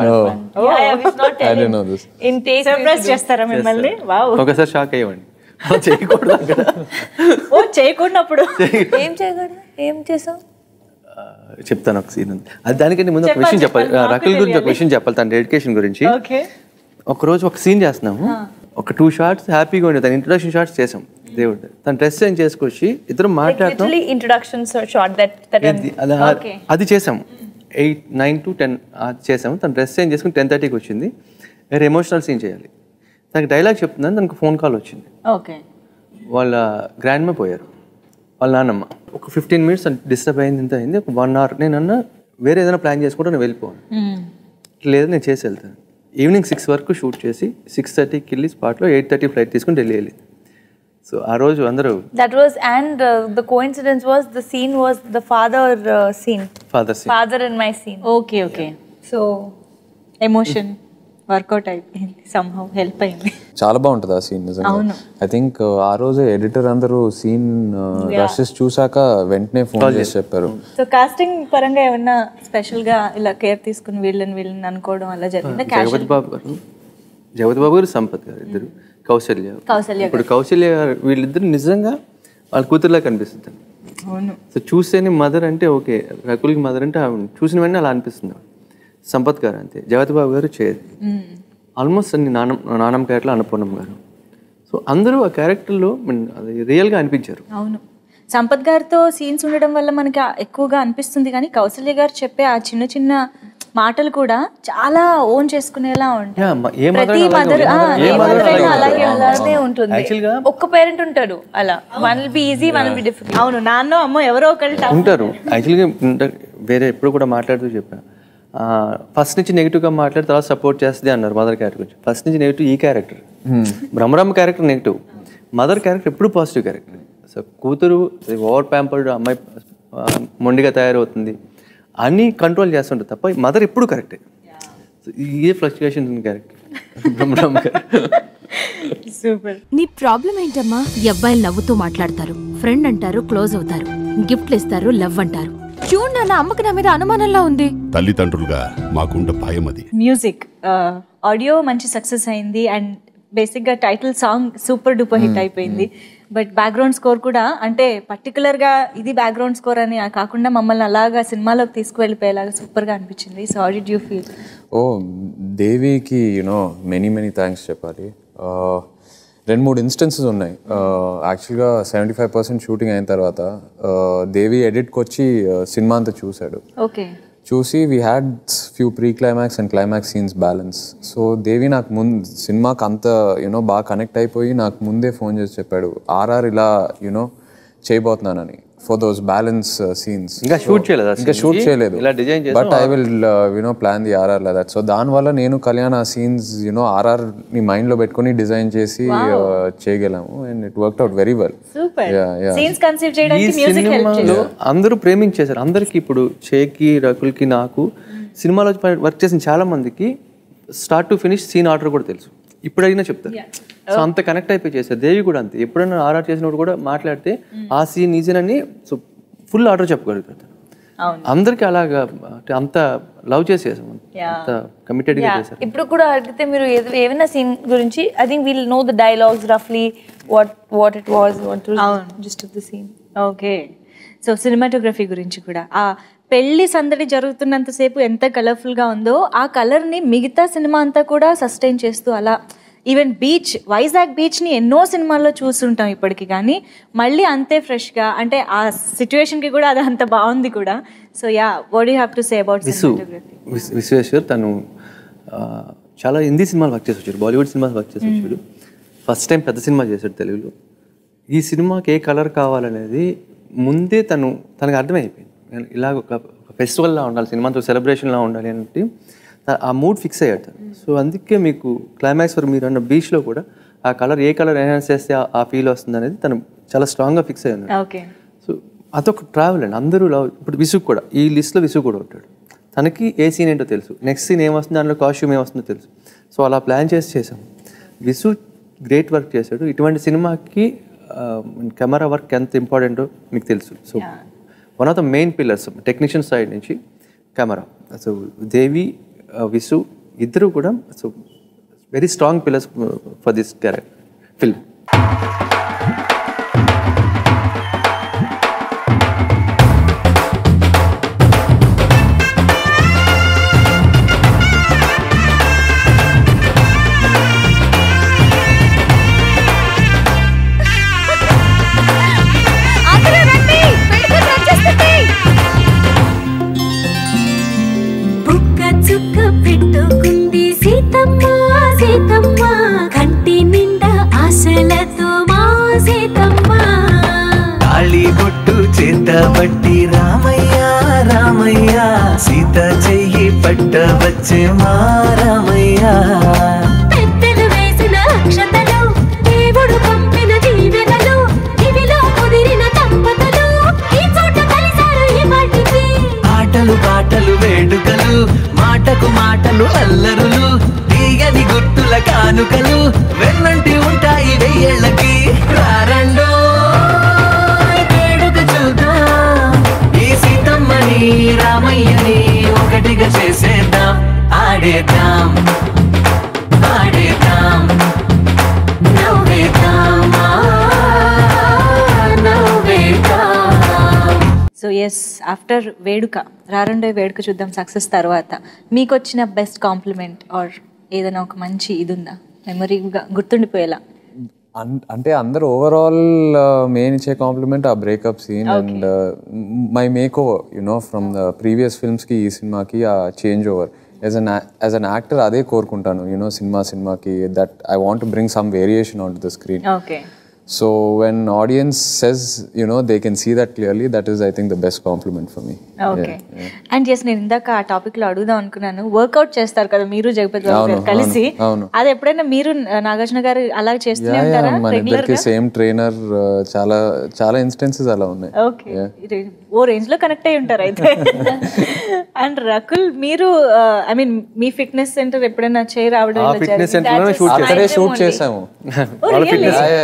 I didn't know this. In take surprise చేస్తారా మిమ్మల్ని వావ్ ఒకసారి షాక్ అయ్యేవాడిని అలా చేయకూడదు అక్కడ ఓ చేయకూడనప్పుడు ఏం చేయకూడదు ఏం చేసావు ఆ, చెప్తాను ఒక సీన్ ఉంది అది దానికంటే ముందు ఒక విషయం చెప్పాలి ఆ, రకుల్ గురించి ఒక విషయం చెప్పాలి తన డెడికేషన్ గురించి ఓకే ఒక రోజు ఒక సీన్ చేస్తున్నాము ఒక టూ షార్ట్స్ హ్యాపీగా ఉండే తన ఇంట్రొడక్షన్ షార్ట్స్ చేసాం దేవుడు తన డ్రెస్ చేంజ్ చేసుకొచ్చి ఇద్దరు మాట్లాడతాం literally introduction short that that అది అది- అది చేసాం ఎయిట్ నైన్ టు టెన్ చేసాము తను డ్రెస్ చేంజ్ చేసుకుని టెన్ థర్టీకి వచ్చింది వేరే ఎమోషనల్ సీన్ చేయాలి తనకి డైలాగ్ చెప్తుందని తనకు ఫోన్ కాల్ వచ్చింది ఓకే వాళ్ళ గ్రాండ్ మా పోయారు వాళ్ళ నాన్నమ్మ ఒక ఫిఫ్టీన్ మినిట్స్ డిస్టర్బ్ అయింది ఇంత అయింది ఒక వన్ అవర్ నేను అన్న వేరే ఏదైనా ప్లాన్ చేసుకుంటే నేను వెళ్ళిపోను లేదు నేను చేసి వెళ్తాను ఈవినింగ్ సిక్స్ వరకు షూట్ చేసి సిక్స్ థర్టీకి వెళ్ళి స్పాట్లో ఎయిట్ థర్టీ ఫ్లైట్ తీసుకుని ఢిల్లీ వెళ్ళింది సో ఆ రోజు అందరూ that was and the coincidence was the scene was the father scene father scene father and my scene okay okay so emotion work out అయిపోయింది సంహవ్ హెల్ప్ అయింది చాలా బాగుంటుంది ఆ సీన్ నిజంగా ఐ థింక్ ఆ రోజు ఎడిటర్ అందరూ సీన్ రషెస్ చూసాక వెంటనే ఫోన్ చేసి చెప్పారు సో కాస్టింగ్ పరంగా ఏమన్నా స్పెషల్ గా ఇలా కేర్ తీసుకుని వీళ్ళని వీళ్ళని అనుకోవడం అలా జరిగిందా జగపతి బాబు గారు జగపతి బాబు గారు సంపత్ గారు ఇద్దరు కౌశల్య కౌసల్య ఇప్పుడు కౌశల్య గారు వీళ్ళిద్దరు నిజంగా వాళ్ళ కూతురులా కనిపిస్తుంది అవును సో చూస్తేనే మదర్ అంటే ఓకే రకుల్కి మదర్ అంటే ఆవిడ చూసిన వెంటనే అలా అనిపిస్తుంది సంపత్ గారు అంతే జగతి బాబు గారు చేయదు ఆల్మోస్ట్ అన్ని నానం నానమ్మ క్యారెక్టర్ అన్నపూర్ణం గారు సో అందరూ ఆ క్యారెక్టర్లో అది రియల్గా అనిపించారు అవును సంపత్ గారితో సీన్స్ ఉండడం వల్ల మనకి ఆ- ఎక్కువగా అనిపిస్తుంది కానీ కౌసల్య గారు చెప్పే ఆ చిన్న చిన్న మాటలు కూడా చాలా ఓన్ చేసుకునేలా ఉంటాయి యా, మ- ఏ మదర్ ప్రతి మదర్ ఏ మదర్ అలాగే అలాగే ఉంటుంది యాక్చువల్గా ఒక్క పేరెంట్ ఉంటాడు అలా one will be easy one will be difficult అవును నాన్న అమ్మో ఎవరో ఒకళ్ళు tough. ఉంటారు యాక్చువల్గా ఇంత- వేరే ఎప్పుడు కూడా మాట్లాడుతూ చెప్పాను ఫస్ట్ నుంచి నెగిటివ్గా మాట్లాడి తర్వాత సపోర్ట్ చేస్తుంది అన్నారు మదర్ క్యారెక్టర్ గురించి ఫస్ట్ నుంచి నెగిటివ్ ఈ character Brahmarama character negative mother character ఎప్పుడు పాజిటివ్ క్యారెక్టర్ సో కూతురు ఓవర్ ప్యాంపర్డ్ అమ్మాయి ఆ, మొండిగా తయారవుతుంది అన్నీ కంట్రోల్ చేస్తుంటుంది తప్ప మదర్ ఎప్పుడు కరెక్టే సో ఇదే ఫ్లక్చుయేషన్ ఉంది క్యారెక్టర్ బ్రహ్మరామ క్యారెక్టర్ సూపర్ నీ ప్రాబ్లం ఏంటమ్మా ఈ అబ్బాయిలు నవ్వుతూ మాట్లాడతారు ఫ్రెండ్ అంటారు క్లోజ్ అవుతారు గిఫ్ట్లు ఇస్తారు లవ్ అంటారు చూడు నాన్న అమ్మకి నా మీద అనుమానంలా ఉంది తల్లిదండ్రులుగా మాకుండ భయం అది మ్యూజిక్ ఆడియో మంచి సక్సెస్ అయింది అండ్ బేసిక్గా title song super duper hit అయిపోయింది బట్ బ్యాక్గ్రౌండ్ స్కోర్ కూడా అంటే పర్టికులర్గా ఇది బ్యాక్గ్రౌండ్ స్కోర్ అని కాకుండా మమ్మల్ని అలాగా సినిమాలోకి తీసుకువెళ్ళిపోయేలాగా సూపర్గా అనిపించింది so how did you feel oh దేవికి యూనో మెనీ మెనీ థ్యాంక్స్ చెప్పాలి ఆ, రెండు మూడు ఇన్స్టెన్సెస్ ఉన్నాయి యాక్చువల్గా సెవెంటీ ఫైవ్ పర్సెంట్ షూటింగ్ అయిన తర్వాత ఆ, దేవి ఎడిట్కి వచ్చి ఆ, సినిమా అంతా చూశాడు ఓకే చూసి we had few pre climax and climax scenes balance so Devi నాకు ముందు సినిమాకి అంత యూనో బాగా కనెక్ట్ అయిపోయి నాకు ముందే ఫోన్ చేసి చెప్పాడు ఆర్ఆర్ ఇలా యూనో చేయబోతున్నానని ఫర్ దోస్ బ్యాలెన్స్ సీన్స్ ఇంకా shoot చేయలేదా ఇంకా scene షూట్ కి? చేయలేదు ఇలా design చేసాం, but I will you know plan the RR that so దానివల్ల నేను కళ్యాణ్ ఆ సీన్స్ యునో ఆర్ఆర్ ని మైండ్ లో పెట్టుకొని డిజైన్ చేసి uh, చేయగలము and it work out very well super Yeah, yeah. Scenes conceive ఈ చేయడానికి మ్యూజిక్ హెల్ప్ సినిమాలో అందరూ ప్రేమించేశారు అందరికి ఇప్పుడు చేకి రకుల్కి నాకు సినిమాలో వర్క్ చేసిన చాలా మందికి start to finish scene order కూడా తెలుసు ఇప్పుడు అడిగినా చెప్తారు సో అంత కనెక్ట్ అయిపోయి చేశారు దేవి కూడా అంతే ఎప్పుడైనా ఆర్ఆర్ చేసినప్పుడు కూడా మాట్లాడితే ఆ సీన్ ఈజీనని సో ఫుల్ ఆర్డర్ చెప్పగలుగుతారు అందరికి అలాగా అంటే అంత లవ్ చేసేసాం అంత కమిటెడ్ గా చేశారు ఇప్పుడు కూడా అడిగితే మీరు ఏది- ఏమైనా సీన్ గురించి I think will know the dialogues రఫ్లీ what what it was what just of the scene okay so cinematography గురించి కూడా ఆ పెళ్లి సందడి జరుగుతున్నంతసేపు ఎంత కలర్ఫుల్గా ఉందో ఆ కలర్ని మిగతా సినిమా అంతా కూడా సస్టైన్ చేస్తూ అలా ఈవెన్ బీచ్ వైజాగ్ బీచ్ని ఎన్నో సినిమాల్లో చూస్తుంటాం ఇప్పటికి కానీ మళ్ళీ అంతే ఫ్రెష్గా అంటే ఆ సిచ్యువేషన్కి కూడా అది అంత బాగుంది కూడా so yeah what you have to say about Visu విస్- విశ్వేశ్వర్ తను ఆ, చాలా హిందీ సినిమాలు వర్క్ చేసి వచ్చాడు బాలీవుడ్ సినిమాలు వర్క్ చేసి వచ్చాడు ఫస్ట్ టైం పెద్ద సినిమా చేశాడు తెలుగులో ఈ సినిమాకి ఏ కలర్ కావాలనేది ముందే తను తనకు అర్థమైపోయింది ఇలాగ ఒక ఫెస్టివల్లా ఉండాలి సినిమాతో సెలబ్రేషన్లా ఉండాలి అంటే త- ఆ మూడ్ ఫిక్స్ అయ్యాడు తను సో అందుకే మీకు క్లైమాక్స్ వరకు మీరు అన్న బీచ్లో కూడా ఆ కలర్ ఏ కలర్ ఎన్హాన్స్ చేస్తే ఆ- ఆ ఫీల్ వస్తుంది అనేది తను చాలా స్ట్రాంగ్గా ఫిక్స్ అయ్యాడు ఓకే సో అదొక ట్రావెల్ అండి అందరూ లవ్ ఇప్పుడు విసుగు కూడా ఈ లిస్ట్లో విసుగు కూడా ఉంటాడు తనకి ఏ సీన్ ఏంటో తెలుసు నెక్స్ట్ సీన్ ఏమొస్తుంది దాంట్లో కాస్ట్యూమ్ ఏమొస్తుందో తెలుసు సో అలా ప్లాన్ చేసి చేసాం విసు గ్రేట్ వర్క్ చేశాడు ఇటువంటి సినిమాకి కెమెరా వర్క్ ఎంత ఇంపార్టెంటో మీకు తెలుసు so one of the main pillars technician side నుంచి కెమెరా సో దేవి ఆ, విసు ఇద్దరు కూడా so very strong pillars for this character film బుక్క చుక్క పెట్టుకుంది సీతమ్మ సీతమ్మ కంటి నిండా ఆశలతో మా సీతమ్మ తాళి బొట్టు చేత బట్టి రామయ్య రామయ్య సీత చెయ్యి పట్ట వచ్చే మా రామయ్య పెద్దలు వేసిన అక్షతలు దేవుడు పంపిన దీవెనలు ఇవిలో కుదిరిన దంపతులు ఈ చోట కలిసారు ఈ వాటికి ఆటలు పాటలు వేడుకలు మాటకు మాటలు అల్లరులు తీయని గుర్తుల కానుకలు వెన్నంటి ఉంటాయి వెయ్యేళ్ళకి రారండో వేడుక చూద్దాం ఈ సీతమ్మని రామయ్యని ఒకటిగా చేసేద్దాం ఆడేద్దాం ఆడేద్దాం నవ్వేద్దాం ఆ, నవ్వేద్దాం సో ఎస్ ఆఫ్టర్ వేడుక రారండే వేడుక చూద్దాం సక్సెస్ తర్వాత మీకు వచ్చిన బెస్ట్ కాంప్లిమెంట్ ఆర్ ఏదైనా ఒక మంచి ఇది ఉందా మెమరీగా గుర్తుండిపోయేలా అన్- అంటే అందరు ఓవరాల్ మెయిన్ ఇచ్చే కాంప్లిమెంట్ ఆ breakup scene and my make over you know from the previous ఫిల్మ్స్కి ఈ సినిమాకి ఆ change over as an as an actor అదే కోరుకుంటాను యునో సినిమా సినిమాకి that I want bring some variation on to the screen okay so when audiences sees you know they can see that clearly that is I think the best compliment for me okay and yes నేను ఇందాక ఆ టాపిక్ లో అడుగుదాం అనుకున్నాను వర్కౌట్ చేస్తారు కదా మీరు జగపతి బాబు గారు అవును, కలిసి అవును, అవును. అది ఎప్పుడైనా మీరు నాగార్జున గారు అలా చేస్తూనే ఉంటారా మన రెగ్యులర్ ఇద్దరికి గా సేమ్ ట్రైనర్ చాలా చాలా ఇన్స్టెన్సెస్ అలా ఉన్నాయి ఓకే ఓ రేంజ్ లో కనెక్ట్ అయి ఉంటారు అయితే అండ్ రకుల్ మీరు ఐ మీన్ మీ ఫిట్నెస్ సెంటర్ ఎప్పుడైనా చేయి రావడం ఆ ఇలా ఫిట్నెస్ జరిగిందా? సెంటర్ లోనే షూట్ అక్కడే చేసాం షూట్ చేసాము Oh, వాళ్ళ really? fitness- Wow.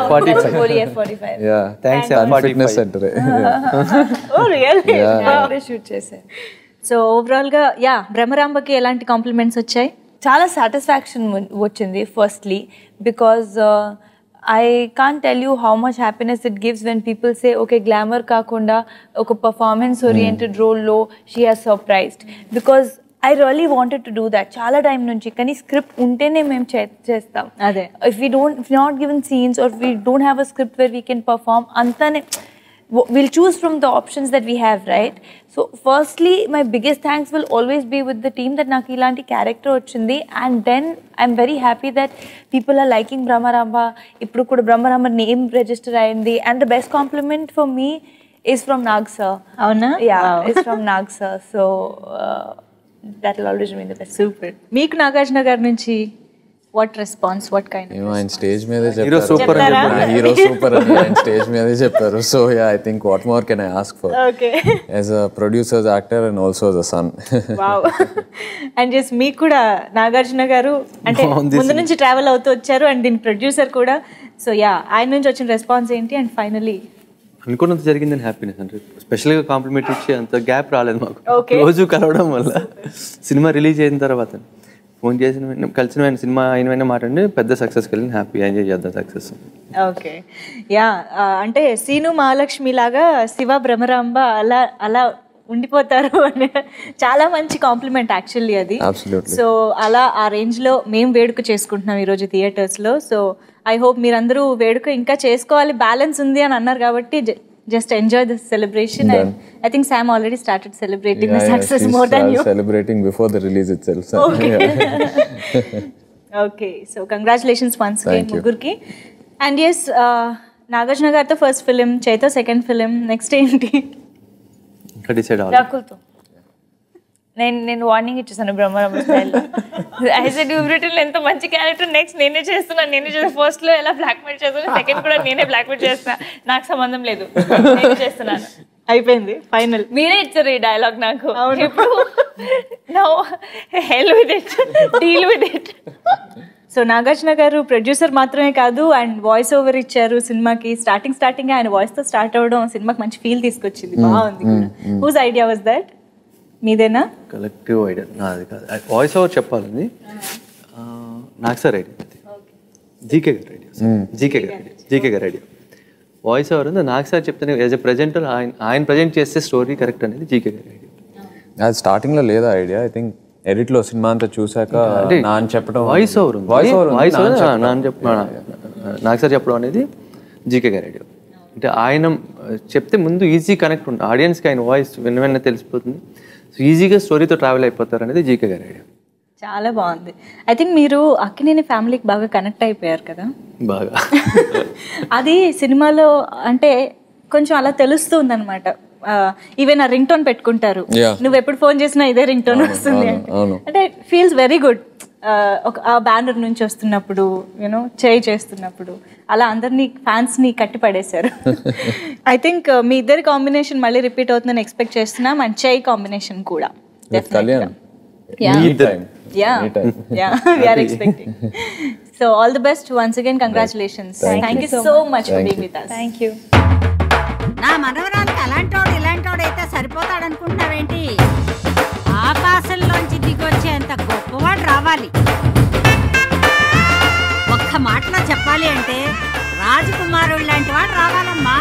Forty five. Boli F45. Yeah Thanks, తన్ F45. Fitness centre oh really అక్కడే షూట్ చేశారు సో ఓవరాల్ గా యా బ్రహ్మరాంబకి ఎలాంటి కాంప్లిమెంట్స్ వచ్చాయి చాలా సాటిస్ఫాక్షన్ వచ్చింది firstly because I can tell you how much happiness it gives when people say okay glamour కాకుండా ఒక పర్ఫార్మెన్స్ ఓరియంటెడ్ రోల్లో she has surprised because I really wanted to do that చాలా టైం నుంచి కానీ స్క్రిప్ట్ ఉంటేనే మేము చే- చేస్తాం అదే. If we don't if not given scenes or we don't have a script where we can perform అంతానే we'll choose from the options that we have, right? So, firstly, my biggest thanks will always be with the team that నాకు ఇలాంటి క్యారెక్టర్ వచ్చింది and then I'm very happy that people are liking Brahmaramba ఇప్పుడు కూడా బ్రహ్మరాంబ నేమ్ రిజిస్టర్ అయింది and the best compliment for me is from Nag sir అవునా yeah is from Nag sir so that will always mean the best super మీకు నాగార్జున గారి నుంచి వాట్ రెస్పాన్స్ వాట్ కైండ్ ఏమో ఆయన స్టేజ్ మీదే Hero super అని చెప్పారు చెప్పారు. హీరో సూపర్ అని ఆయన స్టేజ్ మీదే చెప్పారు so yeah I think what more can I ask for okay as a producers actor and also the son wow and just మీకు కూడా నాగార్జున గారు అంటే బాగుంది ముందు నుంచి ట్రావెల్ అవుతూ వచ్చారు అండ్ దీని ప్రొడ్యూసర్ కూడా సో యా ఆయన నుంచి వచ్చిన రెస్పాన్స్ ఏంటి అండ్ ఫైనలీ అనుకున్నంత జరిగిందని హ్యాపీనెస్ అంటే స్పెషల్గా కాంప్లిమెంట్ ఇచ్చి అంత గ్యాప్ రాలేదు మాకు Okay. రోజు కలవడం వల్ల సినిమా రిలీజ్ అయిన తర్వాత ఫోన్ చేసిన వెంటనే కలిసిన వెంటనే సినిమా అయిన వెంటనే మాట్లాడి పెద్ద సక్సెస్కి వెళ్ళి హ్యాపీ ఎంజాయ్ చేద్దాం సక్సెస్ ఓకే యా అంటే సీను మహాలక్ష్మి లాగా శివ భ్రమరాంబ అలా అలా ఉండిపోతారు అని చాలా మంచి కాంప్లిమెంట్ యాక్చువల్లీ అది Absolutely. సో అలా ఆ రేంజ్ లో మేము వేడుక చేసుకుంటున్నాం ఈరోజు థియేటర్స్ లో సో ఐ హోప్ మీరందరూ వేడుక ఇంకా చేసుకోవాలి బ్యాలెన్స్ ఉంది అని అన్నారు కాబట్టి just enjoy this celebration and I think Sam already started celebrating the success more than you celebrating before the release itself okay so congratulations once Thank you. ముగ్గురికి అండ్ ఎస్ నాగార్జున గారితో ఫస్ట్ ఫిలిం చైతో సెకండ్ ఫిలిం నెక్స్ట్ ఏంటి ఇంకా డిసైడ్ అవ్వాలి రాకుల్తో నేను నేను వార్నింగ్ ఇచ్చేసాను Brahmaramma style I said you Britain ఎంత మంచి క్యారెక్టర్ నెక్స్ట్ నేనే చేస్తున్నాను నేనే చేస్తాను ఫస్ట్ లో ఎలా బ్లాక్మెయిల్ చేస్తాను సెకండ్ కూడా నేనే బ్లాక్మెయిల్ చేస్తున్నా నాకు సంబంధం లేదు నేను చేస్తున్నాను అయిపోయింది ఫైనల్ మీరే ఇచ్చారు ఈ డైలాగ్ నాకు ఇప్పుడు no hell with it deal with it so Nagarjuna garu producer మాత్రమే కాదు అండ్ వాయిస్ ఓవర్ ఇచ్చారు సినిమాకి స్టార్టింగ్ స్టార్టింగ్ ఆయన వాయిస్ తో స్టార్ట్ అవ్వడం సినిమాకి మంచి ఫీల్ తీసుకొచ్చింది బాగుంది హూజ్ ఐడియా వాజ్ దట్ మీదేనా కలెక్టివ్ ఐడియా నాది కాదు వాయిస్ ఓవర్ చెప్పాలని ఆ, నాకు sir idea GK garu idea GK garu idea GK garu idea voice over ఉంది నాకు సార్ చెప్తాను యాజ్ ఎ ప్రజెంటర్ ఆయన ఆయన ప్రజెంట్ చేస్తే స్టోరీ కరెక్ట్ అనేది జీకే గారి ఐడియా అది స్టార్టింగ్ లో లేదా ఐడియా ఐ థింక్ ఎడిట్ లో సినిమా అంతా చూసాక అంటే నాన్న చెప్పడం వాయిస్ ఓవర్ ఉంది వాయిస్ ఓవర్ వాయిస్ ఓవర్ నాన్న చెప్ప నాకు సార్ చెప్పడం అనేది జీకే గారి ఐడియా అంటే ఆయన ఆ, చెప్తే ముందు ఈజీ కనెక్ట్ ఉంటుంది ఆడియన్స్కి ఆయన వాయిస్ వెన్న వెన్న తెలిసిపోతుంది సో ఈజీగా స్టోరీతో ట్రావెల్ అయిపోతారు అనేది జీకే గారి ఐడియా చాలా బాగుంది ఐ థింక్ మీరు అక్కినేని ఫ్యామిలీకి బాగా కనెక్ట్ అయిపోయారు కదా బాగా అది సినిమాలో అంటే కొంచెం అలా తెలుస్తుంది అనమాట ఈవెన్ ఆ రింగ్ టోన్ పెట్టుకుంటారు Yeah. నువ్వు ఎప్పుడు ఫోన్ చేసినా ఇదే రింగ్ టోన్ వస్తుంది అవును, అవును. అంటే ఫీల్స్ వెరీ గుడ్ ఒక ఆ బ్యానర్ నుంచి వస్తున్నప్పుడు యూనో చేయి చేస్తున్నప్పుడు అలా అందరినీ ఫ్యాన్స్ ని కట్టి పడేశారు ఐ థింక్ మీ ఇద్దరి కాంబినేషన్ మళ్ళీ రిపీట్ అవుతుందని ఎక్స్పెక్ట్ చేస్తున్నాం అండ్ చేయి కాంబినేషన్ కూడా With కళ్యాణ్ Yeah. మీ టైం Yeah, మీ time yeah, we are expecting. So all the best once again. Congratulations. Thank Thank, you. you so much for Thank being you. with us. Thank you నా మనవరాలకి అలాంటోడు ఇలాంటోడు అయితే సరిపోతాడు అనుకుంటున్నావేంటి ఆకాశంలోంచి దిగొచ్చేంత గొప్పవాడు రావాలి ఒక్క మాటలో చెప్పాలి అంటే రాజకుమారుడు లాంటి వాడు రావాలమ్మా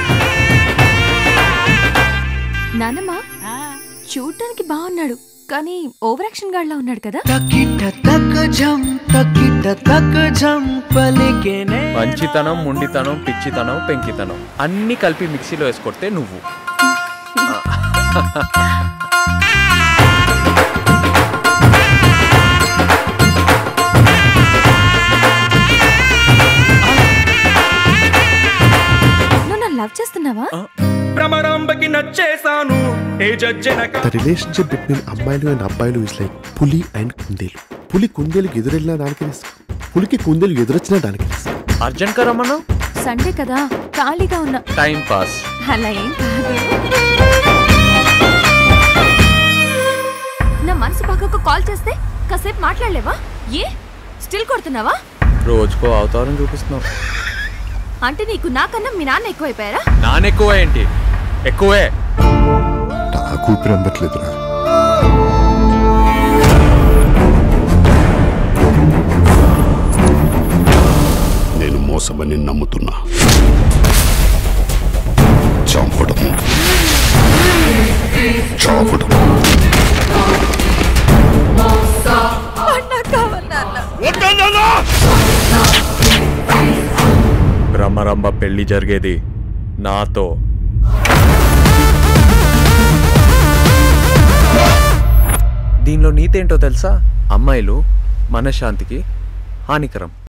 నానమ్మ చూడటానికి బాగున్నాడు కానీ ఓవర్ యాక్షన్ గాడ్లా ఉన్నాడు కదా తకిట తక జం తకిట తక జం పలికేనే మంచితనం ముండితనం పిచ్చితనం పెంకితనం అన్ని కలిపి మిక్సీలో వేసుకొడితే నువ్వు నువ్వు నన్ను లవ్ చేస్తున్నావా భ్రమరాంబకి నచ్చేసాను ఏ జడ్జెనక ద రిలేషన్షిప్ బిట్వీన్ అమ్మాయిలు అండ్ అబ్బాయిలు ఇస్ లైక్ పులి అండ్ కుందేలు పులి కుందేలుకి ఎదురెళ్ళినా దానికి రిస్క్ పులికి కుందేలు ఎదురొచ్చినా దానికి రిస్క్ అర్జున్ కరమ్మను సండే కదా ఖాళీగా ఉన్నా టైం పాస్ అలా ఏం కాదు నా మనసు పక్కకు కాల్ చేస్తే కాసేపు మాట్లాడలేవా ఏ స్టిల్ కొడుతున్నావా రోజుకో అవతారం చూపిస్తున్నావు అంటే నీకు నాకన్నా మీ నాన్న ఎక్కువైపోయారా నానెక్కువ ఏంటి ఎక్కువే నాకు ఊపిరి అందట్లేదురా నేను మోసమని నమ్ముతున్నా చంపడం చావడం బ్రహ్మరంభ పెళ్లి జరిగేది నాతో దీనిలో నీతేంటో తెలుసా అమ్మాయిలు మనశ్శాంతికి హానికరం